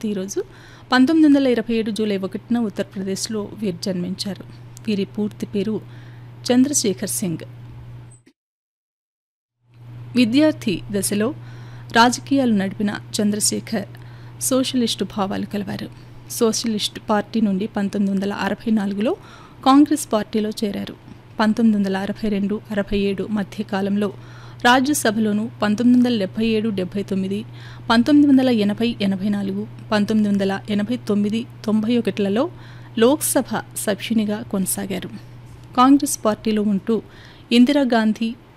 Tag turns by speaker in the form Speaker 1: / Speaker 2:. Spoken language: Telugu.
Speaker 1: జయంతి ఈరోజు పంతొమ్మిది వందల ఇరవై ఏడు జూలై ఒకటిన ఉత్తరప్రదేశ్లో వీరు జన్మించారు వీరి పూర్తి పేరు చంద్రశేఖర్ సింగ్ విద్యార్థి దశలో రాజకీయాలు నడిపిన చంద్రశేఖర్ సోషలిస్టు భావాలు కలవారు సోషలిస్ట్ పార్టీ నుండి పంతొమ్మిది వందల అరవై నాలుగులో కాంగ్రెస్ పార్టీలో చేరారు పంతొమ్మిది వందల అరవై రెండు అరవై ఏడు మధ్య కాలంలో రాజ్యసభలోను పంతొమ్మిది వందల డెబ్బై ఏడు డెబ్బై తొమ్మిది పంతొమ్మిది వందల ఎనభై ఎనభై నాలుగు పంతొమ్మిది వందల ఎనభై తొమ్మిది తొంభై ఒకటిలలో లోక్సభ సభ్యునిగా కొనసాగారు కాంగ్రెస్ పార్టీలో ఉంటూ ఇందిరాగాంధీ